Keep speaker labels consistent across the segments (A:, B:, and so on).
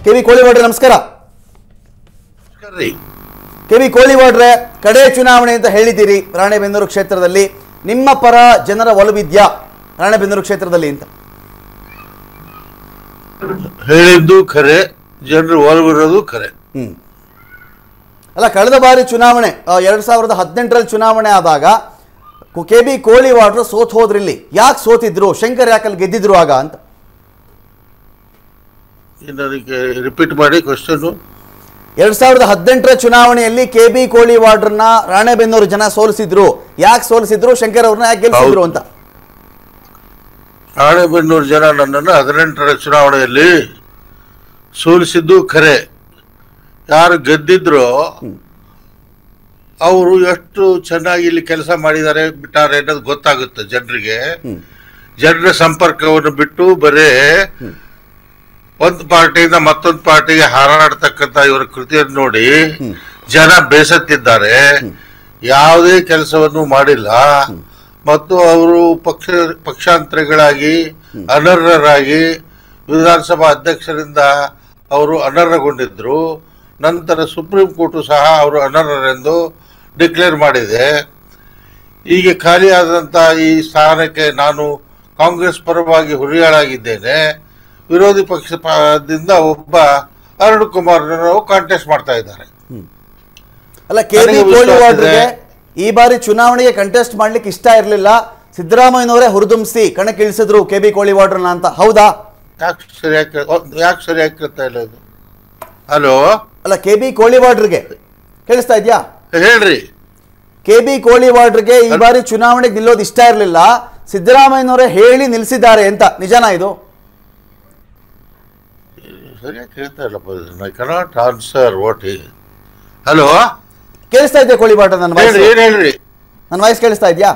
A: K V ಕೋಳಿವಾಡ್ರೆ ನಮಸ್ಕಾರ
B: ರೀ
A: K V ಕೋಳಿವಾಡ್ರೆ ಕಡೆ ಚುನಾವಣೆ ಅಂತ ಹೇಳಿದ್ದೀರಿ ರಾಣೆಬೆನ್ನೂರು ಕ್ಷೇತ್ರದಲ್ಲಿ ನಿಮ್ಮ ಪರ ಜನರ ಒಲವಿದ್ಯಾ ರಾಣೆಬೆನ್ನೂರು ಕ್ಷೇತ್ರದಲ್ಲಿ ಅಂತ
B: ಹೇಳಿದ್ದು ಖರೆ ಜನರು ಒಳಗಿರೋದು ಖರೆ
A: ಹ್ಮ್ ಅಲ್ಲ ಕಳೆದ ಬಾರಿ ಚುನಾವಣೆ ಎರಡು ಸಾವಿರದ ಹದಿನೆಂಟರಲ್ಲಿ ಚುನಾವಣೆ ಆದಾಗ ಕೆ ಬಿ ಕೋಳಿವಾಡ್ರು ಸೋತ್ ಹೋದ್ರಿಲ್ಲಿ ಯಾಕೆ ಸೋತಿದ್ರು ಶಂಕರ್ ಯಾಕಲ್ಲಿ ಗೆದ್ದಿದ್ರು ಆಗ ಅಂತ
B: ನನಗೆ ರಿಪೀಟ್ ಮಾಡಿ ಕ್ವಶನ್
A: ಎರಡ್ ಸಾವಿರದ ಹದಿನೆಂಟರ ಚುನಾವಣೆಯಲ್ಲಿ ಕೆ ಬಿ ಕೋಳಿವಾಡ್ರನ್ನ ರಾಣೆಬೆನ್ನೂರು ಜನ ಸೋಲಿಸಿದ್ರು ಯಾಕೆ ಸೋಲಿಸಿದ್ರು ಶಂಕರ್ ಅವ್ರನ್ನ ಯಾಕೆ ಗೆಲ್ಸಿದ್ರು ಅಂತ
B: ರಾಣೆಬೆನ್ನೂರು ಜನ ನನ್ನನ್ನು ಹದಿನೆಂಟರ ಚುನಾವಣೆಯಲ್ಲಿ ಸೋಲಿಸಿದ್ದು ಖರೆ ಯಾರು ಗೆದ್ದಿದ್ರೋ ಅವರು ಎಷ್ಟು ಚೆನ್ನಾಗಿ ಇಲ್ಲಿ ಕೆಲಸ ಮಾಡಿದ್ದಾರೆ ಬಿಟ್ಟಾರೆ ಅನ್ನೋದು ಗೊತ್ತಾಗುತ್ತೆ ಜನರಿಗೆ ಜನರ ಸಂಪರ್ಕವನ್ನು ಬಿಟ್ಟು ಬರೇ ಒಂದು ಪಾರ್ಟಿಯಿಂದ ಮತ್ತೊಂದು ಪಾರ್ಟಿಗೆ ಹಾರಾಡ್ತಕ್ಕಂಥ ಇವರ ಕೃತಿಯನ್ನು ನೋಡಿ ಜನ ಬೇಸತ್ತಿದ್ದಾರೆ ಯಾವುದೇ ಕೆಲಸವನ್ನು ಮಾಡಿಲ್ಲ ಮತ್ತು ಅವರು ಪಕ್ಷ ಪಕ್ಷಾಂತರಗಳಾಗಿ ಅನರ್ಹರಾಗಿ ವಿಧಾನಸಭಾ ಅಧ್ಯಕ್ಷರಿಂದ ಅವರು ಅನರ್ಹಗೊಂಡಿದ್ರು ನಂತರ ಸುಪ್ರೀಂ ಕೋರ್ಟು ಸಹ ಅವರು ಅನರ್ಹರೆಂದು ಡಿಕ್ಲೇರ್ ಮಾಡಿದೆ ಈಗ ಖಾಲಿಯಾದಂಥ ಈ ಸ್ಥಾನಕ್ಕೆ ನಾನು ಕಾಂಗ್ರೆಸ್ ಪರವಾಗಿ ಹುರಿಯಾಳಾಗಿದ್ದೇನೆ ವಿರೋಧಿ ಪಕ್ಷದಿಂದ ಒಬ್ಬ ಅರುಣ್ ಕುಮಾರ್ ಕಾಂಟೆಸ್ಟ್ ಮಾಡ್ತಾ ಇದ್ದಾರೆ
A: ಅಲ್ಲ ಕೆ ಬಿ
B: ನನಗೆ ವಿಶ್ವಾಸ
A: ಕೋಳಿವಾಡ್ರಿಗೆ
B: ಇದೆ.
A: ಈ ಬಾರಿ ಚುನಾವಣೆಗೆ ಕಂಟೆಸ್ಟ್ ಮಾಡ್ಲಿಕ್ಕೆ ಇಷ್ಟ ಇರಲಿಲ್ಲ ಸಿದ್ದರಾಮಯ್ಯನವರೇ ಹುರಿದುಂಬಿಸಿ ಕಣಕ್ಕಿಳಿಸಿದ್ರು ಕೆ ಬಿ ಕೋಳಿವಾಡ್ರನ್ನ ಅಂತ ಹೌದಾ
B: ಯಾಕೆ ಸರಿಯಾಗಿ ಯಾಕೆ ಸರಿಯಾಗಿ ಕೇಳ್ತಾ ಇಲ್ಲ ಇದು ಹಲೋ
A: ಅಲ್ಲ ಕೆ ಬಿ ಕೋಳಿವಾಡ್ರಿಗೆ ಕೇಳಿಸ್ತಾ ಇದ್ಯಾ
B: ಹೇಳ್ರಿ
A: ಕೆ ಬಿ ಕೋಳಿವಾಡ್ರಿಗೆ ಈ ಬಾರಿ ಚುನಾವಣೆಗೆ ನಿಲ್ಲೋದು ಇಷ್ಟ ಇರಲಿಲ್ಲ ಸಿದ್ದರಾಮಯ್ಯನವರೇ ಹೇಳಿ ನಿಲ್ಸಿದ್ದಾರೆ ಅಂತ ನಿಜನಾ ಇದು
B: ಸರಿಯಾಗಿ ಕೇಳ್ತಾ ಇಲ್ಲಪ್ಪ I cannot answer what hello
A: ಕೇಳಿಸ್ತಾ ಇದೆಯಾ ಕೋಳಿವಾಡ್ರ ನನ್ನ ವಾಯ್ಸ್
B: ಹೇಳ್ರಿ ಏನ್ ಹೇಳ್ರಿ
A: ನನ್ನ ವಾಯ್ಸ್ ಕೇಳಿಸ್ತಾ ಇದೆಯಾ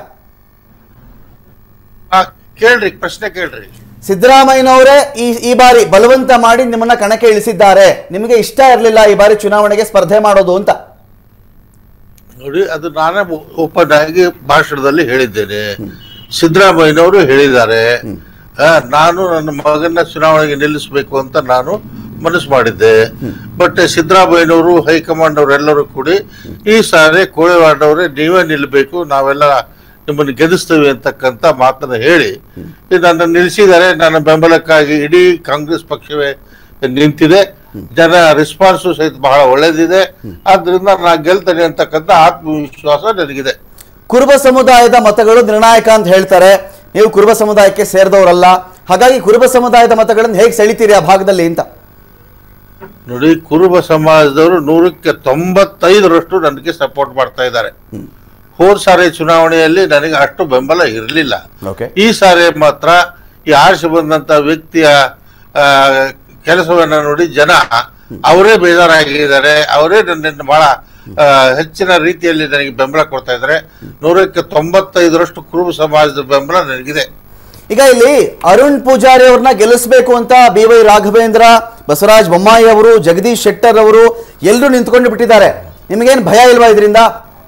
B: ಆ, ಕೇಳ್ರಿ ಪ್ರಶ್ನೆ ಕೇಳ್ರಿ
A: ಸಿದ್ದರಾಮಯ್ಯನವರೇ ಈ ಈ ಬಾರಿ ಬಲವಂತ ಮಾಡಿ ನಿಮ್ಮನ್ನ ಕಣಕ್ಕೆ ಇಳಿಸಿದ್ದಾರೆ ನಿಮಗೆ ಇಷ್ಟ ಇರಲಿಲ್ಲ ಈ ಬಾರಿ ಚುನಾವಣೆಗೆ ಸ್ಪರ್ಧೆ ಮಾಡೋದು ಅಂತ
B: ನೋಡಿ ಅದು ನಾನೇ ಓಪನ್ ಆಗಿ ಭಾಷಣದಲ್ಲಿ ಹೇಳಿದ್ದೇನೆ ಸಿದ್ದರಾಮಯ್ಯನವರು ಹೇಳಿದ್ದಾರೆ ಆ, ನಾನು ನನ್ನ ಮಗನ ಚುನಾವಣೆಗೆ ನಿಲ್ಲಿಸಬೇಕು ಅಂತ ನಾನು ಮನಸ್ಸು ಮಾಡಿದ್ದೆ ಬಟ್ ಸಿದ್ದರಾಮಯ್ಯನವರು ಹೈಕಮಾಂಡ್ ಅವರೆಲ್ಲರೂ ಕೂಡಿ ಈ ಸಾರಿ ಕೋಳಿವಾಡವರೇ ನೀವೇ ನಿಲ್ಲಬೇಕು ನಾವೆಲ್ಲ ನಿಮ್ಮನ್ನು ಗೆಲ್ಲಿಸ್ತೇವೆ ಅಂತಕ್ಕಂಥ ಮಾತನ್ನು ಹೇಳಿ ಈ ನನ್ನ ನಿಲ್ಲಿಸಿದ್ದಾರೆ ನನ್ನ ಬೆಂಬಲಕ್ಕಾಗಿ ಇಡೀ ಕಾಂಗ್ರೆಸ್ ಪಕ್ಷವೇ ನಿಂತಿದೆ ಜನ ರೆಸ್ಪಾನ್ಸು ಸಹಿತ ಬಹಳ ಒಳ್ಳೆದಿದೆ ಆದ್ರಿಂದ ನಾನು ಗೆಲ್ತೇನೆ ಅಂತಕ್ಕಂಥ ಆತ್ಮವಿಶ್ವಾಸ ನನಗಿದೆ
A: ಕುರುಬ ಸಮುದಾಯದ ಮತಗಳು ನಿರ್ಣಾಯಕ ಅಂತ ಹೇಳ್ತಾರೆ ನೀವು ಕುರುಬ ಸಮುದಾಯಕ್ಕೆ ಸೇರಿದವರಲ್ಲ ಹಾಗಾಗಿ ಕುರುಬ ಸಮುದಾಯದ ಮತಗಳನ್ನು ಹೇಗೆ ಸೆಳಿತೀರಿ ಆ ಭಾಗದಲ್ಲಿ ಅಂತ
B: ನೋಡಿ ಕುರುಬ ಸಮಾಜದವರು ನೂರಕ್ಕೆ ತೊಂಬತ್ತೈದರಷ್ಟು ನನಗೆ ಸಪೋರ್ಟ್ ಮಾಡ್ತಾ ಇದ್ದಾರೆ ಹೋದ ಸಾರಿ ಚುನಾವಣೆಯಲ್ಲಿ ನನಗೆ ಅಷ್ಟು ಬೆಂಬಲ ಇರಲಿಲ್ಲ
A: ಓಕೆ
B: ಈ ಸಾರಿ ಮಾತ್ರ ಈ ಆರಿಸಿ ಬಂದಂತ ವ್ಯಕ್ತಿಯ ಆ, ಕೆಲಸವನ್ನ ನೋಡಿ ಜನ ಅವರೇ ಬೇಜಾರಾಗಿದ್ದಾರೆ ಅವರೇ ನನ್ನನ್ನು ಬಹಳ ಆ, ಹೆಚ್ಚಿನ ರೀತಿಯಲ್ಲಿ ನನಗೆ ಬೆಂಬಲ ಕೊಡ್ತಾ ಇದ್ದಾರೆ ನೂರಕ್ಕೆ ತೊಂಬತ್ತೈದರಷ್ಟು ಕುರುಬ ಸಮಾಜದ ಬೆಂಬಲ ನನಗಿದೆ
A: ಈಗ ಇಲ್ಲಿ ಅರುಣ್ ಪೂಜಾರಿ ಅವ್ರನ್ನ ಗೆಲ್ಲಿಸಬೇಕು ಅಂತ ಬಿ ವೈ ರಾಘವೇಂದ್ರ ಬಸವರಾಜ ಬೊಮ್ಮಾಯಿ ಅವರು ಜಗದೀಶ್ ಶೆಟ್ಟರ್ ಅವರು ಎಲ್ಲರೂ ನಿಂತ್ಕೊಂಡು ಬಿಟ್ಟಿದ್ದಾರೆ ನಿಮಗೇನು ಭಯ ಇಲ್ವಾ ಇದರಿಂದ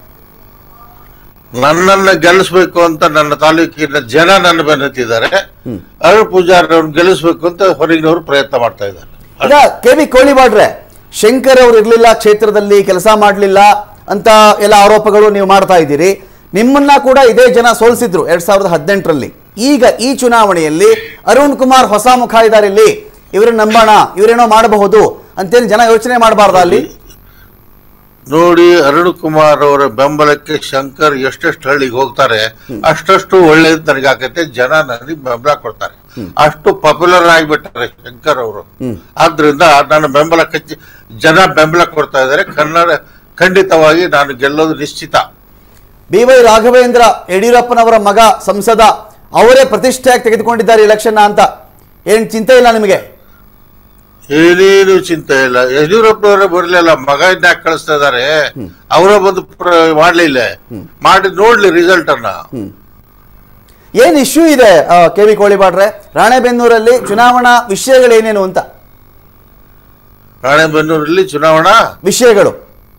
B: ನನ್ನನ್ನು ಗೆಲ್ಲಿಸ್ಬೇಕು ಅಂತ ನನ್ನ ತಾಲೂಕಿನ ಜನ ನನ್ನ ಬೆನ್ನತ್ತಿದ್ದಾರೆ ಅರುಣ್ ಪೂಜಾರಿ ಅವ್ರನ್ನ ಗೆಲ್ಲಿಸ್ಬೇಕು ಅಂತ ಹೊರಗಿನವರು ಪ್ರಯತ್ನ ಮಾಡ್ತಾ ಇದ್ದಾರೆ
A: ಈಗ ಕೆ ವಿ ಕೋಳಿವಾಡ್ರೆ ಶಂಕರ್ ಅವರು ಇರಲಿಲ್ಲ ಕ್ಷೇತ್ರದಲ್ಲಿ ಕೆಲಸ ಮಾಡಲಿಲ್ಲ ಅಂತ ಎಲ್ಲ ಆರೋಪಗಳು ನೀವು ಮಾಡ್ತಾ ಇದ್ದೀರಿ ನಿಮ್ಮನ್ನ ಕೂಡ ಇದೇ ಜನ ಸೋಲಿಸಿದ್ರು ಎರಡ್ ಸಾವಿರದ ಹದಿನೆಂಟರಲ್ಲಿ ಈಗ ಈ ಚುನಾವಣೆಯಲ್ಲಿ ಅರುಣ್ ಕುಮಾರ್ ಹೊಸ ಮುಖ ಇದ್ದಾರೆ ಇಲ್ಲಿ ಇವ್ರನ್ನ ನಂಬೋಣ ಇವರೇನೋ ಮಾಡಬಹುದು ಅಂತೇಳಿ ಜನ ಯೋಚನೆ ಮಾಡಬಾರ್ದ ಅಲ್ಲಿ
B: ನೋಡಿ ಅರುಣ್ ಕುಮಾರ್ ಅವರ ಬೆಂಬಲಕ್ಕೆ ಶಂಕರ್ ಎಷ್ಟೆಷ್ಟು ಹಳ್ಳಿಗೆ ಹೋಗ್ತಾರೆ ಅಷ್ಟಷ್ಟು ಒಳ್ಳೇದು ನನಗೆ ಆಕೈತೆ ಜನ ನನಗೆ ಬೆಂಬಲ ಕೊಡ್ತಾರೆ ಅಷ್ಟು ಪಾಪ್ಯುಲರ್ ಆಗಿಬಿಟ್ಟಾರೆ ಶಂಕರ್ ಅವರು ಆದ್ರಿಂದ ನನ್ನ ಬೆಂಬಲ ಕಚ್ಚಿ ಜನ ಬೆಂಬಲ ಕೊಡ್ತಾ ಇದ್ದಾರೆ ಕನ್ನಡ ಖಂಡಿತವಾಗಿ ನಾನು ಗೆಲ್ಲೋದು ನಿಶ್ಚಿತ
A: ಬಿ ವೈ ರಾಘವೇಂದ್ರ ಯಡಿಯೂರಪ್ಪನವರ ಮಗ ಸಂಸದ ಅವರೇ ಪ್ರತಿಷ್ಠೆಯಾಗಿ ತೆಗೆದುಕೊಂಡಿದ್ದಾರೆ ಇಲೆಕ್ಷನ್ ಅಂತ ಏನ್ ಚಿಂತೆ ಇಲ್ಲ ನಿಮಗೆ
B: ಏನೇನು ಚಿಂತೆ ಇಲ್ಲ ಯಡಿಯೂರಪ್ಪನವರೇ ಬರಲಿಲ್ಲ ಮಗ ಯಾಕೆ ಕಳಿಸ್ತಾ ಇದಾರೆ ಅವರ ಬಂದು ಪ್ರ- ಮಾಡ್ಲಿಲ್ಲ ಮಾಡಿ ನೋಡ್ಲಿ ರಿಸಲ್ಟ್ ಅನ್ನ
A: ಏನ್ ಇಶ್ಯೂ ಇದೆ ಕೆ ವಿ ಕೋಳಿಬಾಡ್ರೆ ರಾಣೆಬೆನ್ನೂರಲ್ಲಿ ಚುನಾವಣಾ ವಿಷಯಗಳೇನೇನು ಅಂತ
B: ರಾಣೆಬೆನ್ನೂರಲ್ಲಿ ಚುನಾವಣಾ
A: ವಿಷಯಗಳು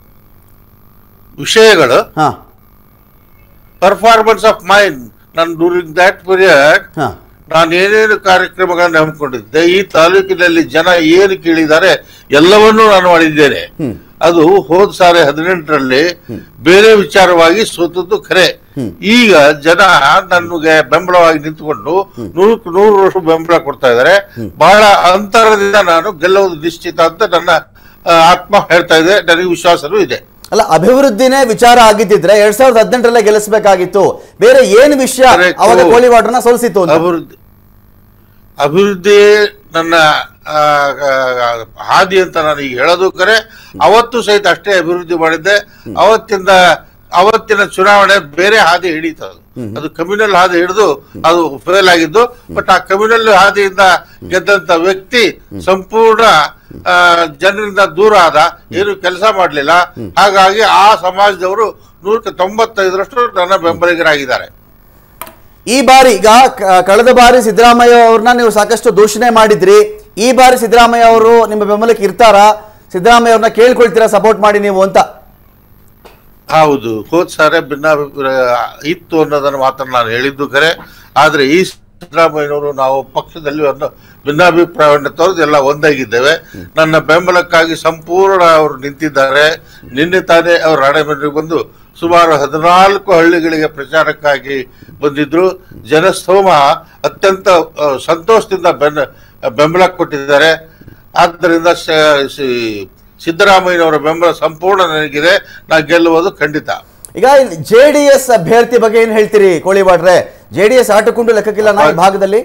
B: ವಿಷಯಗಳು
A: ಹಾ
B: ಪರ್ಫಾರ್ಮೆನ್ಸ್ ಆಫ್ ಮೈಂಡ್ ನಾನು ಡ್ಯೂರಿಂಗ್ ದಟ್ ಪೀರಿಯಡ್
A: ಹಾ
B: ನಾನು ಏನೇನು ಕಾರ್ಯಕ್ರಮಗಳನ್ನು ಹಮ್ಮಿಕೊಂಡಿದ್ದೆ ಈ ತಾಲೂಕಿನಲ್ಲಿ ಜನ ಏನು ಕೇಳಿದ್ದಾರೆ ಎಲ್ಲವನ್ನೂ ನಾನು ಮಾಡಿದ್ದೇನೆ ಅದು ಹೋದ್ ಸಾರಿ ಹದಿನೆಂಟರಲ್ಲಿ ಬೇರೆ ವಿಚಾರವಾಗಿ ಸೋತದ್ದು ಖರೆ ಈಗ ಜನ ನನಗೆ ಬೆಂಬಲವಾಗಿ ನಿಂತುಕೊಂಡು ನೂರಕ್ಕೆ ನೂರು ವರ್ಷ ಬೆಂಬಲ ಕೊಡ್ತಾ ಇದ್ದಾರೆ ಬಹಳ ಅಂತರದಿಂದ ನಾನು ಗೆಲ್ಲುವುದು ನಿಶ್ಚಿತ ಅಂತ ನನ್ನ ಆ, ಆತ್ಮ ಹೇಳ್ತಾ ಇದೆ ನನಗೆ ವಿಶ್ವಾಸನೂ ಇದೆ
A: ಅಲ್ಲ ಅಭಿವೃದ್ಧಿನೇ ವಿಚಾರ ಆಗಿದ್ದಿದ್ರೆ ಎರಡ್ ಸಾವಿರದ ಹದಿನೆಂಟರಲ್ಲೇ ಗೆಲ್ಲಿಸಬೇಕಾಗಿತ್ತು ಬೇರೆ ಏನು ವಿಷಯ
B: Correct.
A: ಅವಾಗ ಕೋಳಿವಾಡ್ರನ್ನ ಸೋಲಿಸಿತ್ತು ಅಂತ
B: ಅಭಿವೃದ್ಧಿ ಅಭಿವೃದ್ಧಿ ನನ್ನ ಆ, ಆ, ಹಾದಿ ಅಂತ ನಾನು ಈಗ ಹೇಳೋದು ಕರೆ ಅವತ್ತು ಸಹಿತ ಅಷ್ಟೇ ಅಭಿವೃದ್ಧಿ ಮಾಡಿದ್ದೆ ಅವತ್ತಿಂದ ಅವತ್ತಿನ ಚುನಾವಣೆ ಬೇರೆ ಹಾದಿ ಹಿಡಿತು ಅದು ಅದು ಕಮ್ಯುನಲ್ ಹಾದಿ ಹಿಡಿದು ಅದು ಫೇಲ್ ಆಗಿದ್ದು ಬಟ್ ಆ ಕಮ್ಯುನಲ್ ಹಾದಿಯಿಂದ ಗೆದ್ದಂತ ವ್ಯಕ್ತಿ ಸಂಪೂರ್ಣ ಆ, ಜನರಿಂದ ದೂರ ಆದ ಏನು ಕೆಲಸ ಮಾಡಲಿಲ್ಲ ಹಾಗಾಗಿ ಆ ಸಮಾಜದವರು ನೂರಕ್ಕೆ ತೊಂಬತ್ತೈದರಷ್ಟು ನನ್ನ ಬೆಂಬಲಿಗರಾಗಿದ್ದಾರೆ
A: ಈ ಬಾರಿ ಈಗ ಕ- ಕಳೆದ ಬಾರಿ ಸಿದ್ದರಾಮಯ್ಯ ಅವ್ರನ್ನ ನೀವು ಸಾಕಷ್ಟು ದೂಷಣೆ ಮಾಡಿದ್ರಿ ಈ ಬಾರಿ ಸಿದ್ದರಾಮಯ್ಯ ಅವರು ನಿಮ್ಮ ಬೆಂಬಲಕ್ಕೆ ಇರ್ತಾರಾ ಸಿದ್ದರಾಮಯ್ಯ ಅವ್ರನ್ನ ಕೇಳ್ಕೊಳ್ತೀರಾ ಸಪೋರ್ಟ್ ಮಾಡಿ ನೀವು ಅಂತ
B: ಹೌದು ಹೋದ್ ಸಾರಿ ಭಿನ್ನಾಭಿಪ್ರಾಯ ಇತ್ತು ಅನ್ನೋದನ್ನ ಮಾತನ್ನ ನಾನು ಹೇಳಿದ್ದು ಕರೆ ಆದ್ರೆ ಈ ಸಿದ್ದರಾಮಯ್ಯನವರು ನಾವು ಪಕ್ಷದಲ್ಲಿ ಒಂದು ಭಿನ್ನಾಭಿಪ್ರಾಯವನ್ನು ತೋರಿದು ಎಲ್ಲ ಒಂದಾಗಿದ್ದೇವೆ ನನ್ನ ಬೆಂಬಲಕ್ಕಾಗಿ ಸಂಪೂರ್ಣ ಅವರು ನಿಂತಿದ್ದಾರೆ ನಿನ್ನೆ ತಾನೇ ಅವರು ರಾಣೆಬೆನ್ನೂರಿಗೆ ಬಂದು ಸುಮಾರು ಹದಿನಾಲ್ಕು ಹಳ್ಳಿಗಳಿಗೆ ಪ್ರಚಾರಕ್ಕಾಗಿ ಬಂದಿದ್ರು ಜನಸ್ತೋಮ ಅತ್ಯಂತ ಆ, ಸಂತೋಷದಿಂದ ಬೆನ್ನ ಬೆಂಬಲ ಕೊಟ್ಟಿದ್ದಾರೆ ಆದ್ದರಿಂದ ಶ- ಸಿ- ಸಿದ್ದರಾಮಯ್ಯನವರ ಬೆಂಬಲ ಸಂಪೂರ್ಣ ನನಗಿದೆ ನಾ ಗೆಲ್ಲುವುದು ಖಂಡಿತ
A: ಈಗ ಜೆ ಡಿ ಎಸ್ ಅಭ್ಯರ್ಥಿ ಬಗ್ಗೆ ಏನ್ ಹೇಳ್ತೀರಿ ಕೋಳಿವಾಡ್ರೆ ಜೆ ಡಿ ಎಸ್ ಆಟಕೊಂಡು ಲೆಕ್ಕಕ್ಕಿಲ್ಲ ನಾ ಈ ಭಾಗದಲ್ಲಿ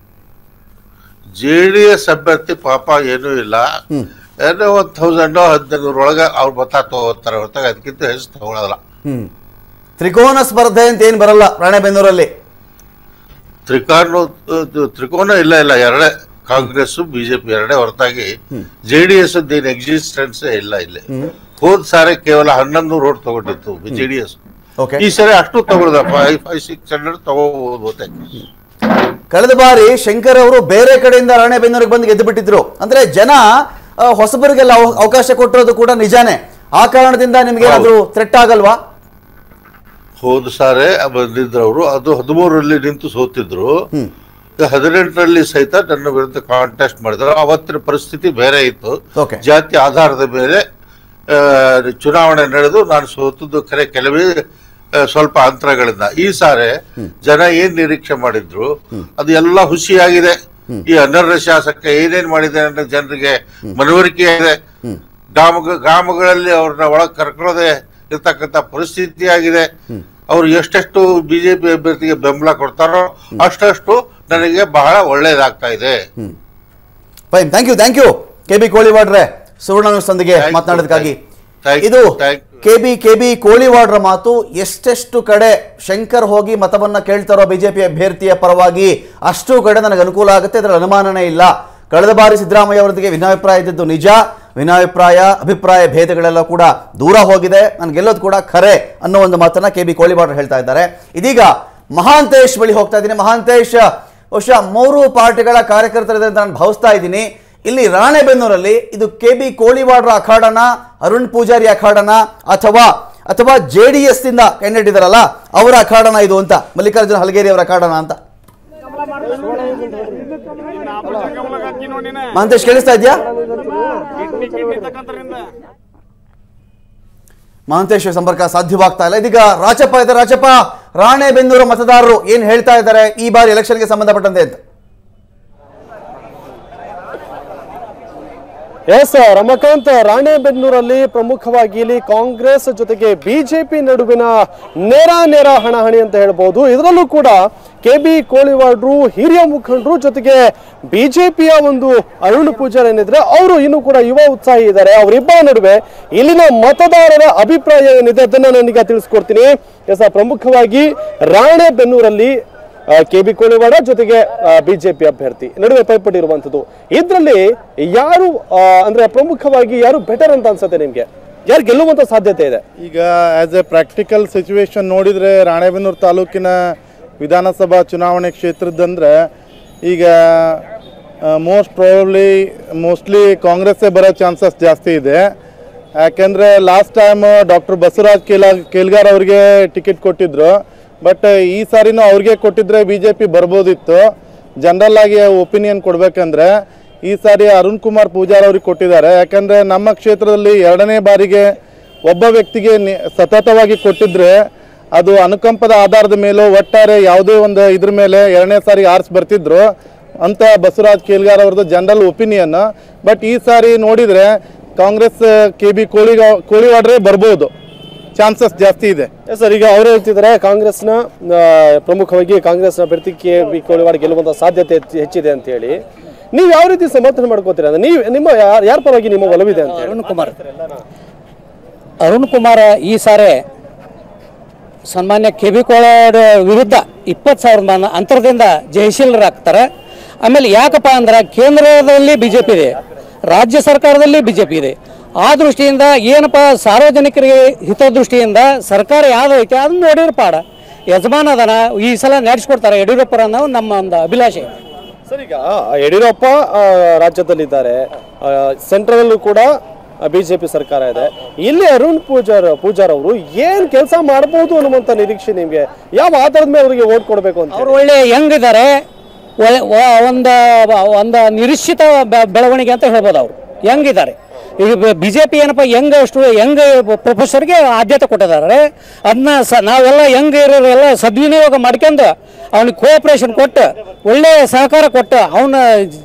B: ಜೆ ಡಿ ಎಸ್ ಅಭ್ಯರ್ಥಿ ಪಾಪ ಏನೂ ಇಲ್ಲ ಏನೋ ಒಂದು ಥೌಸಂಡ್ ಹದಿನೈದು ಒಳಗೆ ಅವ್ರು ಮತ ತಗೋತಾರೆ ಹೊರತಾಗ ಅದಕ್ಕಿಂತ ಹೆಚ್ಚು ತಗೊಳ್ಳಲ್ಲ
A: ಹ್ಮ್ ತ್ರಿಕೋನ ಸ್ಪರ್ಧೆ ಅಂತ ಏನ್ ಬರಲ್ಲ ರಾಣೆಬೆನ್ನೂರಲ್ಲಿ
B: ತ್ರಿಕೋನ ತ್ರಿಕೋನ ಇಲ್ಲ ಇಲ್ಲ ಎರಡೇ ಕಾಂಗ್ರೆಸ್ ಬಿಜೆಪಿ ಎರಡೇ ಹೊರತಾಗಿ ಜೆ ಡಿ ಎಸ್ ಏನು ಎಕ್ಸಿಸ್ಟೆನ್ಸ್ ಇಲ್ಲ ಇಲ್ಲಿ ಹೋದ್ ಸಾರಿ ಕೇವಲ ಹನ್ನೊಂದು ರೋಡ್ ತಗೊಂಡಿತ್ತು ಜೆ ಡಿ ಎಸ್
A: ಓಕೆ
B: ಈ ಸರಿ ಅಷ್ಟು ತಗೊಳ್ದ ಫೈವ್ ಫೈವ್ ಸಿಕ್ಸ್ ಹಂಡ್ರೆಡ್ ತಗೋಬಹುದು ಬಹುತೇಕ
A: ಕಳೆದ ಬಾರಿ ಶಂಕರ್ ಅವರು ಬೇರೆ ಕಡೆಯಿಂದ ರಾಣೆಬೆನ್ನೂರಿಗೆ ಬಂದು ಗೆದ್ದು ಬಿಟ್ಟಿದ್ರು ಅಂದ್ರೆ ಜನ ಆ, ಹೊಸಬರಿಗೆಲ್ಲ ಅವ- ಅವಕಾಶ ಕೊಟ್ಟಿರೋದು ಕೂಡ ನಿಜಾನೇ ಆ ಕಾರಣದಿಂದ ನಿಮ್ಗೆ ಏನಾದ್ರು ಥ್ರೆಟ್ ಆಗಲ್ವಾ
B: ಹೋದ ಸಾರೆ ಬಂದಿದ್ರು ಅವರು ಅದು ಹದಿಮೂರರಲ್ಲಿ ನಿಂತು ಸೋತಿದ್ರು ಈಗ ಹದಿನೆಂಟರಲ್ಲಿ ಸಹಿತ ನನ್ನ ವಿರುದ್ಧ ಕಾಂಟೆಸ್ಟ್ ಮಾಡಿದ್ರು ಅವತ್ತಿನ ಪರಿಸ್ಥಿತಿ ಬೇರೆ ಇತ್ತು
A: Okay.
B: ಜಾತಿ ಆಧಾರದ ಮೇಲೆ ಆ, ಚುನಾವಣೆ ನಡೆದು ನಾನು ಸೋತದ್ದು ಖರೆ ಕೆಲವೇ ಆ, ಸ್ವಲ್ಪ ಅಂತರಗಳಿಂದ ಈ ಸಾರೆ ಜನ ಏನ್ ನಿರೀಕ್ಷೆ ಮಾಡಿದ್ರು ಅದು ಎಲ್ಲ ಹುಸಿಯಾಗಿದೆ ಈ ಅನರ್ಹ ಶಾಸಕ ಏನೇನ್ ಮಾಡಿದೆ ಅನ್ನೋ ಜನರಿಗೆ ಮನವರಿಕೆ ಇದೆ ಗ್ರಾಮ ಗ್ರಾಮಗಳಲ್ಲಿ ಅವ್ರನ್ನ ಒಳಗೆ ಕರ್ಕೊಳ್ಳೋದೆ ಇರ್ತಕ್ಕಂಥ ಪರಿಸ್ಥಿತಿ ಆಗಿದೆ ಅವ್ರು ಎಷ್ಟೆಷ್ಟು ಬಿಜೆಪಿ ಅಭ್ಯರ್ಥಿಗೆ ಬೆಂಬಲ ಕೊಡ್ತಾರೋ ಅಷ್ಟಷ್ಟು ನನಗೆ ಬಹಳ ಒಳ್ಳೇದಾಗ್ತಾ ಇದೆ
A: fine thank you thank you K B ಕೋಳಿವಾಡ್ರೆ ಸುವರ್ಣ ನ್ಯೂಸ್ ನೊಂದಿಗೆ
B: Thank you,
A: ಮಾತನಾಡೋದಕ್ಕಾಗಿ
B: thank you,
A: ಇದು
B: thank you.
A: K B K B ಕೋಳಿವಾಡ್ರ ಮಾತು ಎಷ್ಟೆಷ್ಟು ಕಡೆ ಶಂಕರ್ ಹೋಗಿ ಮತವನ್ನ ಕೇಳ್ತಾರೋ ಬಿಜೆಪಿ ಅಭ್ಯರ್ಥಿಯ ಪರವಾಗಿ ಅಷ್ಟು ಕಡೆ ನನಗೆ ಅನುಕೂಲ ಆಗುತ್ತೆ ಅದರ ಅನುಮಾನನೇ ಇಲ್ಲ ಕಳೆದ ಬಾರಿ ಸಿದ್ದರಾಮಯ್ಯ ಅವರೊಂದಿಗೆ ಭಿನ್ನಾಭಿಪ್ರಾಯ ಇದ್ದದ್ದು ನಿಜ ಭಿನ್ನಾಭಿಪ್ರಾಯ ಅಭಿಪ್ರಾಯ ಭೇದಗಳೆಲ್ಲ ಕೂಡ ದೂರ ಹೋಗಿದೆ ನಾನು ಗೆಲ್ಲೋದು ಕೂಡ ಖರೆ ಅನ್ನೋ ಒಂದು ಮಾತನ್ನ ಕೆ ಬಿ ಕೋಳಿವಾಡ್ರು ಹೇಳ್ತಾ ಇದ್ದಾರೆ ಇದೀಗ ಮಹಾಂತೇಶ್ ಬಳಿ ಹೋಗ್ತಾ ಇದ್ದೀನಿ ಮಹಾಂತೇಶ್ ಬಹುಶಃ ಮೂರು ಪಾರ್ಟಿಗಳ ಕಾರ್ಯಕರ್ತರಿದೆ ಅಂತ ನಾನು ಭಾವಿಸ್ತಾ ಇದ್ದೀನಿ ಇಲ್ಲಿ ರಾಣೆಬೆನ್ನೂರಲ್ಲಿ ಇದು ಕೆ ಬಿ ಕೋಳಿವಾಡ್ರ ಅಖಾಡನ ಅರುಣ್ ಪೂಜಾರಿ ಅಖಾಡನ ಅಥವಾ ಅಥವಾ ಜೆ ಡಿ ಎಸ್ ಇಂದ ಕ್ಯಾಂಡಿಡೇಟ್ ಇದಾರಲ್ಲ ಅವರ ಅಖಾಡನ ಇದು ಅಂತ ಮಲ್ಲಿಕಾರ್ಜುನ ಹಲಗೇರಿ ಅವರ ಅಖಾಡನ ಅಂತ ಮಹಂತೇಶ್ ಕೇಳಿಸ್ತಾ ಇದೆಯಾ ಮಹಂತೇಶ್ ಸಂಪರ್ಕ ಸಾಧ್ಯವಾಗ್ತಾ ಇಲ್ಲ ಇದೀಗ ರಾಜಪ್ಪ ಇದ್ದಾರೆ ರಾಜಪ್ಪ ರಾಣೆಬೆನ್ನೂರು ಮತದಾರರು ಏನ್ ಹೇಳ್ತಾ ಇದ್ದಾರೆ ಈ ಬಾರಿ ಎಲೆಕ್ಷನ್ಗೆ ಸಂಬಂಧಪಟ್ಟಂತೆ ಅಂತ
C: ಎಸ್ ರಮಕಾಂತ್ ರಾಣೆಬೆನ್ನೂರಲ್ಲಿ ಪ್ರಮುಖವಾಗಿ ಇಲ್ಲಿ ಕಾಂಗ್ರೆಸ್ ಜೊತೆಗೆ ಬಿಜೆಪಿ ನಡುವಿನ ನೇರ ನೇರ ಹಣಾಹಣಿ ಅಂತ ಹೇಳ್ಬೋದು ಇದರಲ್ಲೂ ಕೂಡ ಕೆ ಬಿ ಕೋಳಿವಾಡ್ರು ಹಿರಿಯ ಮುಖಂಡರು ಜೊತೆಗೆ ಬಿಜೆಪಿಯ ಒಂದು ಅರುಣ್ ಪೂಜಾರಿ ಏನಿದ್ರೆ ಅವರು ಇನ್ನೂ ಕೂಡ ಯುವ ಉತ್ಸಾಹಿ ಇದ್ದಾರೆ ಅವರಿಬ್ಬರ ನಡುವೆ ಇಲ್ಲಿನ ಮತದಾರರ ಅಭಿಪ್ರಾಯ ಏನಿದೆ ಅದನ್ನ ನಾನೀಗ ತಿಳಿಸ್ಕೊಡ್ತೀನಿ ಎಸ್ ಪ್ರಮುಖವಾಗಿ ರಾಣೆಬೆನ್ನೂರಲ್ಲಿ ಕೆ ಬಿ ಕೋಳಿವಾಡ ಜೊತೆಗೆ ಬಿಜೆಪಿ ಅಭ್ಯರ್ಥಿ ನಡುವೆ ಪೈಪೋಟಿ ಇರುವಂತದ್ದು ಇದರಲ್ಲಿ ಯಾರು ಆ, ಅಂದ್ರೆ ಪ್ರಮುಖವಾಗಿ ಯಾರು ಬೆಟರ್ ಅಂತ ಅನ್ಸುತ್ತೆ ನಿಮ್ಗೆ ಯಾರು ಗೆಲ್ಲುವಂತ ಸಾಧ್ಯತೆ ಇದೆ
D: ಈಗ ಆಸ್ ಎ ಪ್ರಾಕ್ಟಿಕಲ್ ಸಿಚುವೇಶನ್ ನೋಡಿದರೆ ರಾಣೆಬೆನ್ನೂರು ತಾಲೂಕಿನ ವಿಧಾನಸಭಾ ಚುನಾವಣೆ ಕ್ಷೇತ್ರದಂದ್ರೆ ಈಗ ಮೋಸ್ಟ್ ಪ್ರಾಬಬ್ಲಿ ಮೋಸ್ಟ್ಲಿ ಕಾಂಗ್ರೆಸ್ಸೇ ಬರೋ ಚಾನ್ಸಸ್ ಜಾಸ್ತಿ ಇದೆ ಯಾಕೆಂದರೆ ಲಾಸ್ಟ್ ಟೈಮ್ ಡಾಕ್ಟರ್ ಬಸವರಾಜ್ ಕೇಲ ಕೇಲ್ಗಾರ್ ಅವ್ರಿಗೆ ಟಿಕೆಟ್ ಕೊಟ್ಟಿದ್ರು ಬಟ್ ಈ ಸಾರಿನೂ ಅವ್ರಿಗೆ ಕೊಟ್ಟಿದ್ರೆ ಬಿ ಜೆ ಪಿ ಬರ್ಬೋದಿತ್ತು ಜನರಲ್ ಆಗಿ ಒಪಿನಿಯನ್ ಕೊಡ್ಬೇಕಂದ್ರೆ ಈ ಸಾರಿ ಅರುಣ್ ಕುಮಾರ್ ಪೂಜಾರ್ ಅವ್ರಿಗೆ ಕೊಟ್ಟಿದ್ದಾರೆ ಯಾಕಂದ್ರೆ ನಮ್ಮ ಕ್ಷೇತ್ರದಲ್ಲಿ ಎರಡನೇ ಬಾರಿಗೆ ಒಬ್ಬ ವ್ಯಕ್ತಿಗೆ ನಿ- ಸತತವಾಗಿ ಕೊಟ್ಟಿದ್ರೆ ಅದು ಅನುಕಂಪದ ಆಧಾರದ ಮೇಲೂ ಒಟ್ಟಾರೆ ಯಾವುದೇ ಒಂದು ಇದ್ರ ಮೇಲೆ ಎರಡನೇ ಸಾರಿ ಆರ್ಸ್ ಬರ್ತಿದ್ರು ಅಂತ ಬಸವರಾಜ್ ಕೇಲ್ಗಾರ್ ಅವ್ರದ್ದು ಜನರಲ್ ಒಪಿನಿಯನ್ ಬಟ್ ಈ ಸಾರಿ ನೋಡಿದ್ರೆ ಕಾಂಗ್ರೆಸ್ ಕೆ ಬಿ ಕೋಳಿ ಕೋಳಿವಾಡ್ರೆ ಬರ್ಬೋದು ಚಾನ್ಸಸ್ ಜಾಸ್ತಿ ಇದೆ
C: ಎಸ್ ಸರ್ ಈಗ ಅವರು ಹೇಳ್ತಿದ್ದಾರೆ ಕಾಂಗ್ರೆಸ್ನ ಆ, ಪ್ರಮುಖವಾಗಿ ಕಾಂಗ್ರೆಸ್ನ ಅಭ್ಯರ್ಥಿ ಕೆ ಬಿ ಕೋಳಿವಾಡ ಗೆಲ್ಲುವಂತ ಸಾಧ್ಯತೆ ಹೆಚ್ಚಿ- ಹೆಚ್ಚಿದೆ ಅಂತ ಹೇಳಿ ನೀವು ಯಾವ ರೀತಿ ಸಮರ್ಥನೆ ಮಾಡ್ಕೋತೀರಾ ಅಂದ್ರೆ ನೀವು ನಿಮ್ಮ ಯಾರ ಯಾರ ಪರವಾಗಿ ನಿಮ್ಮ ಒಲವಿದೆ ಅಂತ ಹೇಳಿ
E: ಅರುಣ್ ಕುಮಾರ್ ಅರುಣ್ ಕುಮಾರ್ ಈ ಸಾರಿ ಸನ್ಮಾನ್ಯ ಕೆ ಬಿ ಕೋಳಾಡ್ ವಿರುದ್ಧ ಇಪ್ಪತ್ತು ಸಾವಿರ ಮನ ಅಂತರದಿಂದ ಜಯಶೀಲರಾಗ್ತಾರೆ ಆಮೇಲೆ ಯಾಕಪ್ಪ ಅಂದ್ರೆ ಕೇಂದ್ರದಲ್ಲಿ ಬಿ ಜೆ ಪಿ ಇದೆ ರಾಜ್ಯ ಸರ್ಕಾರದಲ್ಲಿ ಬಿ ಜೆ ಪಿ ಇದೆ ಆ ದೃಷ್ಟಿಯಿಂದ ಏನಪ್ಪ ಸಾರ್ವಜನಿಕರಿಗೆ ಹಿತದೃಷ್ಟಿಯಿಂದ ಸರ್ಕಾರ ಯಾವ್ದು ಐತೆ ಅದನ್ನ ನೋಡಿದ್ರೆ ಪಾಡ ಯಜಮಾನ ಅದನ ಈ ಸಲ ನಡೆಸ್ಕೊಡ್ತಾರೆ ಯಡಿಯೂರಪ್ಪರ ಅನ್ನೋ ನಮ್ಮ ಒಂದು ಅಭಿಲಾಷೆ
C: ಸರ್ ಈಗ ಯಡಿಯೂರಪ್ಪ ಆ, ರಾಜ್ಯದಲ್ಲಿದ್ದಾರೆ ಸೆಂಟ್ರಲ್ಲೂ ಕೂಡ ಬಿಜೆಪಿ ಸರ್ಕಾರ ಇದೆ ಇಲ್ಲಿ ಅರುಣ್ ಪೂಜಾರ್ ಪೂಜಾರ್ ಅವರು ಏನ್ ಕೆಲಸ ಮಾಡಬಹುದು ಅನ್ನುವಂತ ನಿರೀಕ್ಷೆ ನಿಮ್ಗೆ ಯಾವ ಆಧಾರದ ಮೇಲೆ ಅವರಿಗೆ ಓಟ್ ಕೊಡಬೇಕು ಅಂತ
E: ಅವರು ಒಳ್ಳೆ ಹೆಂಗಿದ್ದಾರೆ ಒಂದು ಒಂದು ನಿರೀಕ್ಷಿತ ಬೆ- ಬೆಳವಣಿಗೆ ಅಂತ ಹೇಳ್ಬೋದು ಅವರು ಹೆಂಗಿದ್ದಾರೆ ಈಗ ಬಿ ಜೆ ಪಿ ಏನಪ್ಪ ಯಂಗ್ ಸ್ಟೂ ಯಂಗ್ ಪ್ರೊಫೆಸರ್ಗೆ ಆದ್ಯತೆ ಕೊಟ್ಟಿದ್ದಾರೆ ಅದನ್ನ ಸ ನಾವೆಲ್ಲ ಯಂಗ್ ಇರೋರೆಲ್ಲ ಸದ್ವಿನಿಯೋಗ ಮಾಡ್ಕೊಂಡು ಅವ್ನಿಗೆ ಕೋಆಪ್ರೇಷನ್ ಕೊಟ್ಟು ಒಳ್ಳೆ ಸಹಕಾರ ಕೊಟ್ಟು ಅವನ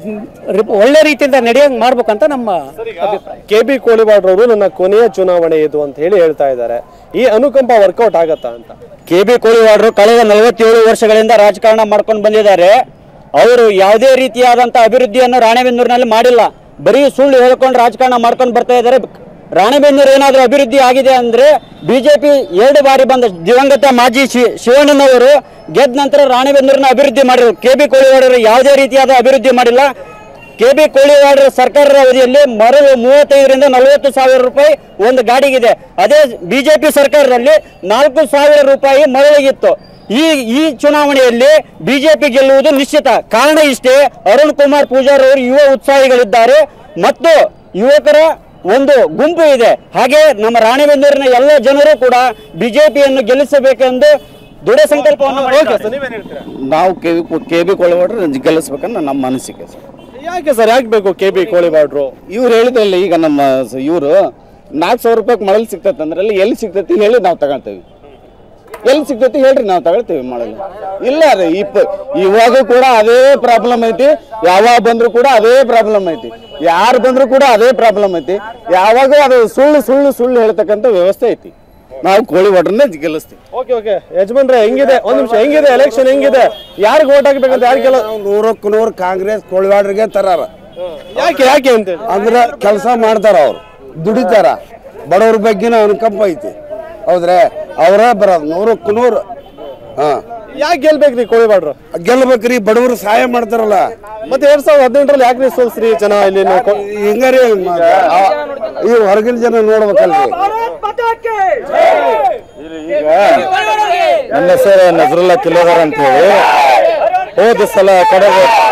E: ಒಳ್ಳೆ ರೀತಿಯಿಂದ ನಡೆಯಂಗೆ ಮಾಡ್ಬೇಕಂತ ನಮ್ಮ ಅಭಿಪ್ರಾಯ
C: ಕೆ ಬಿ ಕೋಳಿವಾಡ್ರವರು ನನ್ನ ಕೊನೆಯ ಚುನಾವಣೆ ಇದು ಅಂತ ಹೇಳಿ ಹೇಳ್ತಾ ಇದ್ದಾರೆ ಈ ಅನುಕಂಪ ವರ್ಕೌಟ್ ಆಗತ್ತಾ ಅಂತ
F: ಕೆ ಬಿ ಕೋಳಿವಾಡ್ರು ಕಳೆದ ನಲವತ್ತೇಳು ವರ್ಷಗಳಿಂದ ರಾಜಕಾರಣ ಮಾಡ್ಕೊಂಡು ಬಂದಿದ್ದಾರೆ ಅವರು ಯಾವುದೇ ರೀತಿಯಾದಂಥ ಅಭಿವೃದ್ಧಿಯನ್ನು ರಾಣೆಬೆನ್ನೂರಿನಲ್ಲಿ ಮಾಡಿಲ್ಲ ಬರೀ ಸುಳ್ಳು ಹೇಳ್ಕೊಂಡು ರಾಜಕಾರಣ ಮಾಡ್ಕೊಂಡು ಬರ್ತಾ ಇದ್ದಾರೆ ರಾಣೆಬೆನ್ನೂರು ಏನಾದರೂ ಅಭಿವೃದ್ಧಿ ಆಗಿದೆ ಅಂದ್ರೆ ಬಿಜೆಪಿ ಎರಡು ಬಾರಿ ಬಂದ ದಿವಂಗತ ಮಾಜಿ ಶಿ ಶಿವಣ್ಣನವರು ಗೆದ್ದ ನಂತರ ರಾಣೆಬೆನ್ನೂರಿನ ಅಭಿವೃದ್ಧಿ ಮಾಡಿದ್ರು ಕೆ ಬಿ ಕೋಳಿವಾಡರು ಯಾವುದೇ ರೀತಿಯಾದ ಅಭಿವೃದ್ಧಿ ಮಾಡಿಲ್ಲ ಕೆ ಬಿ ಕೋಳಿವಾಡರ ಸರ್ಕಾರದ ಅವಧಿಯಲ್ಲಿ ಮರಳು ಮೂವತ್ತೈದರಿಂದ ನಲವತ್ತು ಸಾವಿರ ರೂಪಾಯಿ ಒಂದು ಗಾಡಿಗಿದೆ ಅದೇ ಬಿಜೆಪಿ ಸರ್ಕಾರದಲ್ಲಿ ನಾಲ್ಕು ಸಾವಿರ ರೂಪಾಯಿ ಮರಳಿಗಿತ್ತು ಈ ಈ ಚುನಾವಣೆಯಲ್ಲಿ ಬಿಜೆಪಿ ಗೆಲ್ಲುವುದು ನಿಶ್ಚಿತ ಕಾರಣ ಇಷ್ಟೇ ಅರುಣ್ ಕುಮಾರ್ ಪೂಜಾರ್ ಅವರು ಯುವ ಉತ್ಸಾಹಿಗಳಿದ್ದಾರೆ ಮತ್ತು ಯುವಕರ ಒಂದು ಗುಂಪು ಇದೆ ಹಾಗೆ ನಮ್ಮ ರಾಣೆಬೆನ್ನೂರಿನ ಎಲ್ಲ ಜನರು ಕೂಡ ಬಿಜೆಪಿಯನ್ನು ಗೆಲ್ಲಿಸಬೇಕೆಂದು ದೃಢ ಸಂಕಲ್ಪವನ್ನು ಮಾಡಿದ್ದಾರೆ.
G: ನಾವು ಕೆ ವಿ ಕೆ ಬಿ ಕೊಳ್ಳವಾಡ್ರೆ ಗೆಲ್ಲಿಸ್ಬೇಕನ್ನ ನಮ್ಮ ಅನಿಸಿಕೆ ಸರ್
C: ಯಾಕೆ ಸರ್ ಯಾಕೆ ಬೇಕು ಕೆ ಬಿ ಕೋಳಿವಾಡ್ರು
G: ಇವ್ರು ಹೇಳಿದ್ರಲ್ಲ ಈಗ ನಮ್ಮ ಇವರು ನಾಲ್ಕು ಸಾವಿರ ರೂಪಾಯಿ ಮಳಲ್ ಸಿಗ್ತೈತೆ ಅಂದ್ರೆ ಅಲ್ಲಿ ಎಲ್ಲಿ ಸಿಗ್ತೈತಿ ಹೇಳಿ ನಾವು ತಗೊಳ್ತೇವೆ ಎಲ್ಲಿ ಸಿಗ್ತೈತಿ ಹೇಳ್ರಿ ನಾವು ತಗೊಳ್ತೇವೆ ಮಳಲ್ ಇಲ್ಲ ರೀ ಇಪ್ಪ ಇವಾಗ ಕೂಡ ಅದೇ ಪ್ರಾಬ್ಲಮ್ ಐತಿ ಯಾವಾಗ ಬಂದ್ರು ಕೂಡ ಅದೇ ಪ್ರಾಬ್ಲಮ್ ಐತಿ ಯಾರು ಬಂದ್ರು ಕೂಡ ಅದೇ ಪ್ರಾಬ್ಲಮ್ ಐತಿ ಯಾವಾಗ ಅದು ಸುಳ್ಳು ಸುಳ್ಳು ಸುಳ್ಳು ಹೇಳ್ತಕ್ಕಂಥ ವ್ಯವಸ್ಥೆ ಐತಿ ನಾವು ಕೋಳಿ ವಾಡ್ರನ್ನೇ ಗೆಲ್ಲಿಸ್ತೀವಿ
C: ಓಕೆ ಓಕೆ ಯಜಮಾನ್ರೆ ಹೆಂಗಿದೆ ಒಂದ್ ನಿಮಿಷ ಹೆಂಗಿದೆ ಎಲೆಕ್ಷನ್ ಹೆಂಗಿದೆ ಯಾರಿಗೆ ಓಟ್ ಹಾಕ್ಬೇಕಂತ ಯಾರು ಕೆಲ
H: ನೂರಕ್ಕೂ ನೂರು ಕಾಂಗ್ರೆಸ್ ಕೋಳಿವಾಡ್ರಿಗೆ ತರಾರ
C: ಯಾಕೆ ಯಾಕೆ ಅಂತ ಹೇಳಿ?
H: ಅಂದ್ರೆ ಕೆಲಸ ಮಾಡ್ತಾರ ಅವ್ರು ದುಡಿತಾರ ಬಡವ್ರ ಬಗ್ಗೆನ ಅನುಕಂಪ ಐತಿ ಹೌದ್ರೆ ಅವರೇ ಬರೋದು ನೂರಕ್ಕೂ ನೂರು ಹಾ
C: ಯಾಕೆ ಗೆಲ್ಬೇಕ್ರಿ ಕೋಳಿವಾಡ್ರು
H: ಗೆಲ್ಬೇಕ್ರಿ ಬಡವರು ಸಹಾಯ ಮಾಡ್ತಾರಲ್ಲ
C: ಮತ್ತೆ ಎರಡ್ ಸಾವಿರದ ಹದಿನೆಂಟರಲ್ಲಿ ಯಾಕೆ ನೀವು ಸೋಲ್ಸ್ರಿ ಜನ ಇಲ್ಲಿ ನೀವು ಕೊ-
H: ಹಿಂಗಾರಿ ಈ ಹೊರಗಿನ ಜನ ನೋಡ್ಬೇಕಲ್ರಿ
D: ನನ್ನ ಹೆಸರು ನಜರುಲ್ಲಾ ಕಿಲ್ಲೋದರ್ ಅಂತ ಹೇಳಿ ಹೋದ ಸಲ ಕಡೆ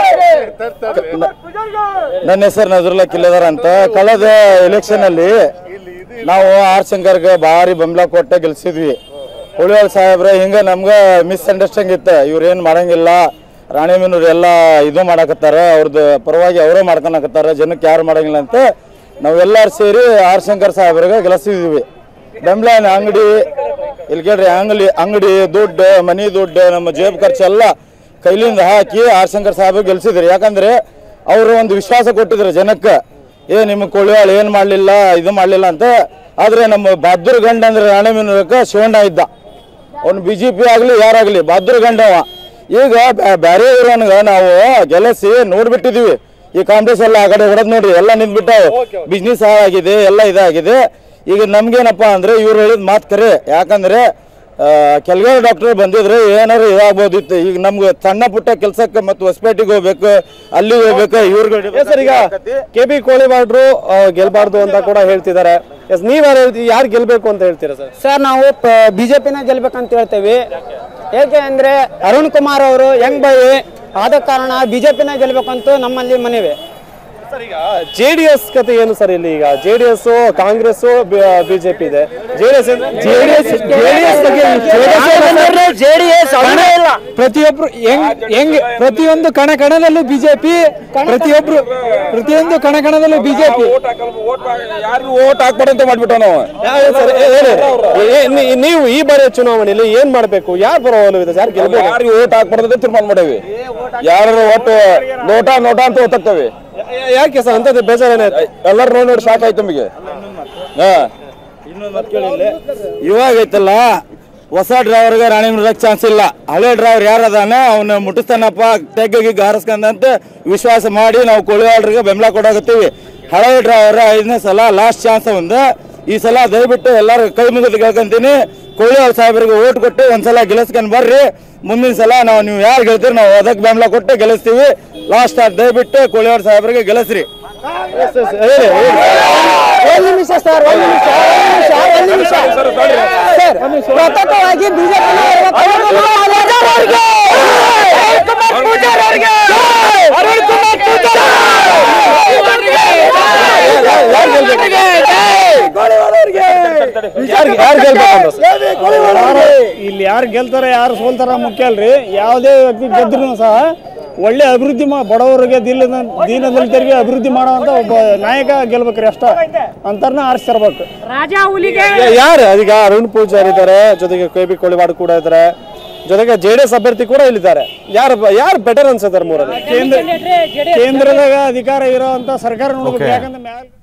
D: ನನ್ನ ಹೆಸರು ನಜರುಲ್ಲಾ ಕಿಲ್ಲೋದರ್ ಅಂತ ಕಳೆದ ಎಲೆಕ್ಷನ್ ಅಲ್ಲಿ ನಾವು ಆರ್ ಶಂಕರ್ಗೆ ಭಾರಿ ಬೆಂಬಲ ಕೊಟ್ಟ ಗೆಲ್ಸಿದ್ವಿ ಹುಳಿಯಾಳ್ ಸಾಹೇಬ್ರ ಹಿಂಗ ನಮ್ಗ ಮಿಸ್ ಅಂಡರ್ಸ್ಟ್ಯಾಂಡ್ ಇತ್ತು ಇವ್ರು ಏನ್ ಮಾಡಂಗಿಲ್ಲ ರಾಣೆಬೆನ್ನೂರು ಎಲ್ಲ ಇದು ಮಾಡಕತ್ತಾರ ಅವ್ರದ್ದು ಪರವಾಗಿ ಅವರೇ ಮಾಡ್ಕೊಳಕತ್ತಾರ ಜನಕ್ಕೆ ಯಾರು ಮಾಡಂಗಿಲ್ಲ ಅಂತ ನಾವೆಲ್ಲರೂ ಸೇರಿ ಆರ್ ಶಂಕರ್ ಸಾಹೇಬ್ರಿಗೆ ಗೆಲ್ಲಿಸಿದ್ವಿ ಬೆಂಬಲ ಅಂಗಡಿ ಇಲ್ಲಿ ಕೇಳ್ರಿ ಅಂಗಡಿ ಅಂಗಡಿ ದುಡ್ಡು ಮನಿ ದುಡ್ಡು ನಮ್ಮ ಜೇಬ್ ಖರ್ಚು ಎಲ್ಲ ಕೈಲಿಂದ ಹಾಕಿ ಆರ್ ಶಂಕರ್ ಸಾಹೇಬ್ ಗೆಲ್ಸಿದ್ರು ಯಾಕಂದ್ರೆ ಅವರು ಒಂದು ವಿಶ್ವಾಸ ಕೊಟ್ಟಿದ್ರು ಜನಕ್ಕೆ ಏ ನಿಮ್ಮ ಕೋಳಿವಾಳ ಏನು ಮಾಡಲಿಲ್ಲ ಇದು ಮಾಡಲಿಲ್ಲ ಅಂತ ಆದ್ರೆ ನಮ್ಮ ಬಹದ್ದೂರ್ ಗಂಡ ಅಂದ್ರೆ ರಾಣೆಬೆನ್ನೂರಕ್ಕೆ ಶಿವಣ್ಣ ಇದ್ದ ಅವ್ನು ಬಿ ಜೆ ಪಿ ಆಗಲಿ ಯಾರಾಗಲಿ ಬಹದ್ದೂರ್ ಗಂಡವ ಈಗ ಬ್ಯಾ- ಬ್ಯಾರೆ ಊರನ್ಗ ನಾವು ಗೆಲ್ಲಿಸಿ ನೋಡ್ಬಿಟ್ಟಿದೀವಿ ಈ ಕಾಂಗ್ರೆಸ್ ಎಲ್ಲ ಆ ಕಡೆ ಹೊಡೆದ್ ನೋಡ್ರಿ ಎಲ್ಲ ನಿಂತ್ಬಿಟ್ಟಾವ ಬಿಸ್ನೆಸ್ ಆಗಿದೆ ಎಲ್ಲ ಇದಾಗಿದೆ ಈಗ ನಮ್ಗೇನಪ್ಪ ಅಂದ್ರೆ ಇವ್ರು ಹೇಳಿದ ಮಾತು ಕರೆ ಯಾಕಂದ್ರೆ ಕೆಲಗಾರ ಡಾಕ್ಟರ್ ಬಂದಿದ್ರೆ ಏನಾರು ಇದಾಗ್ಬೋದಿತ್ತು ಈಗ ನಮ್ಗೆ ಸಣ್ಣ ಪುಟ್ಟ ಕೆಲಸಕ್ಕೆ ಮತ್ತು ಹೊಸಪೇಟೆಗೆ ಹೋಗ್ಬೇಕು ಅಲ್ಲಿ ಹೋಗ್ಬೇಕು ಇವ್ರುಗಳು
C: ಎಸ್ ಸರ್ ಈಗ ಕೆ ಬಿ ಕೋಳಿವಾಡ್ರು ಆ, ಗೆಲ್ಬಾರ್ದು ಅಂತ ಕೂಡ ಹೇಳ್ತಿದ್ದಾರೆ ಎಸ್ ನೀವ್ ಯಾರು ಹೇಳ್ತೀವಿ ಯಾರು ಗೆಲ್ಬೇಕು ಅಂತ ಹೇಳ್ತೀರಾ ಸರ್
F: ಸರ್ ನಾವು ಬಿಜೆಪಿನ ಗೆಲ್ಬೇಕಂತ ಹೇಳ್ತೇವೆ ಏಕೆ ಅಂದ್ರೆ ಅರುಣ್ ಕುಮಾರ್ ಅವರು ಹೆಂಗ್ ಬೈ ಆದ ಕಾರಣ ಬಿಜೆಪಿನ ಗೆಲ್ಬೇಕಂತ ನಮ್ಮಲ್ಲಿ ಮನವಿ
C: ಜೆ ಡಿ ಎಸ್ ಕತೆ ಏನು ಸರ್ ಇಲ್ಲಿ ಈಗ J D S Congress BJP ಇದೆ J D S JDS
E: JDS ಇಲ್ಲ
I: ಪ್ರತಿಯೊಬ್ರು ಹೆಂಗ್ ಹೆಂಗ್ ಪ್ರತಿಯೊಂದು ಕಣ ಕಣದಲ್ಲೂ ಬಿಜೆಪಿ ಪ್ರತಿಯೊಬ್ರು ಪ್ರತಿಯೊಂದು ಕಣ ಕಣದಲ್ಲೂ ಬಿಜೆಪಿ
H: ಯಾರು ಓಟ್ ಹಾಕ್ಬಾರ್ದಂತ ಮಾಡ್ಬಿಟ್ಟು ನಾವು
C: ನೀವು ಈ ಬಾರಿಯ ಚುನಾವಣೆಯಲ್ಲಿ ಏನ್ ಮಾಡ್ಬೇಕು ಯಾರು ಬರೋ ಒಲವಿದೆ ಯಾರು ಗೆಲ್ಬೇಕು
H: ಯಾರು ಓಟ್ ಹಾಕ್ಬಾರ್ದಂತ ತೀರ್ಮಾನ ಮಾಡೇವಿ ಯಾರು ಒಟ್ಟು ನೋಟ ನೋಟ ಅಂತ ಓದ್ತೇವೆ
C: ಯಾಕೆ ಸರ್ ಅಂತದ್ದು ಬೇಜಾರೇನಾಯ್ತು
H: ಎಲ್ಲರೂ ನೋಡಿ ನೋಡಿ ಶಾಕ್ ಆಯ್ತು ನಮಗೆ ಹಾ
J: ಇವಾಗ ಐತಲ್ಲ ಹೊಸ ಡ್ರೈವರ್ಗೆ ರಾಣಿ ಮುರಕ್ ಚಾನ್ಸ್ ಇಲ್ಲ ಹಳೆ ಡ್ರೈವರ್ ಯಾರದಾನ ಅವನ್ನ ಮುಟ್ಟಿಸ್ತಾನಪ್ಪ ತೆಗ್ಗಿಗೆ ಹಾರಿಸ್ಕೊಂಡಂತ ವಿಶ್ವಾಸ ಮಾಡಿ ನಾವು ಕೊಳಿವಾಳ್ರಿಗೆ ಬೆಂಬಲ ಕೊಡಾಕತ್ತೀವಿ ಹಳೆ ಡ್ರೈವರ್ ಐದನೇ ಸಲ ಲಾಸ್ಟ್ ಚಾನ್ಸ್ ಒಂದು ಈ ಸಲ ದಯವಿಟ್ಟು ಎಲ್ಲರೂ ಕೈ ಮುಗಿದು ಕೇಳ್ಕೊಂತೀನಿ ಕೊಳ್ಳಿವಾಳ್ ಸಾಹೇಬರಿಗೆ ಓಟ್ ಕೊಟ್ಟು ಒಂದ್ಸಲ ಗೆಲ್ಲಿಸ್ಕೊಂಡ್ ಬರ್ರಿ ಮುಂದಿನ ಸಲ ನಾವು ನೀವು ಯಾರು ಗೆಲ್ತೀರಿ ನಾವು ಅದಕ್ಕೆ ಬೆಂಬಲ ಕೊಟ್ಟು ಗೆಲ್ಲಿಸ್ತೀವಿ ಲಾಸ್ಟ್ ದಯವಿಟ್ಟು ಕೊಳ್ಳಿವಾಳ್ ಸಾಹೇಬರಿಗೆ ಗೆಲ್ಲಿಸ್ರಿ
I: ಒಂದ್ ನಿಮಿಷ ಸರ್ ಒಂದ್ ನಿಮಿಷ ಒಂದ್ ನಿಮಿಷ ಒಂದ್ ನಿಮಿಷ ಸರ್ ಪ್ರಥಮವಾಗಿ ಬಿಜೆಪಿ
K: ಇಲ್ಲಿ ಯಾರು ಗೆಲ್ತಾರೆ ಯಾರು ಸೋಲ್ತಾರ ಮುಖ್ಯ ಅಲ್ರಿ ಯಾವುದೇ ವ್ಯಕ್ತಿ ಗೆದ್ರು ಸಹ ಒಳ್ಳೆ ಅಭಿವೃದ್ಧಿ ಮಾ ಬಡವರಿಗೆ ದೀನ ದೀನದಲಿತರಿಗೆ ಅಭಿವೃದ್ಧಿ ಮಾಡುವಂತ ಒಬ್ಬ ನಾಯಕ ಗೆಲ್ಬೇಕ್ರಿ ಅಷ್ಟ ಅಂತರ್ನ ಆರಿಸ್ತಿರ್ಬೇಕು
L: ರಾಜಾ ಹುಲಿಗೆ
C: ಯಾರು ಅದೀಗ ಅರುಣ್ ಪೂಜಾರಿ ಇದ್ದಾರೆ ಜೊತೆಗೆ ಕೆ ಬಿ ಕೋಳಿವಾಡ್ ಕೂಡ ಇದ್ದಾರೆ ಜೊತೆಗೆ ಜೆ ಡಿ ಎಸ್ ಅಭ್ಯರ್ಥಿ ಕೂಡ ಇಲ್ಲಿದ್ದಾರೆ ಯಾರು ಯಾರು ಬೆಟರ್ ಅನ್ಸುತ್ತಾರೆ ಮೂರಲ್ಲಿ
K: ಕೇಂದ್ರ ಕೇಂದ್ರದಾಗ ಅಧಿಕಾರ ಇರೋ ಅಂತ ಸರ್ಕಾರ ನೋಡ್ಬೇಕು ಯಾಕಂದ್ರೆ ಮ್ಯಾಲ್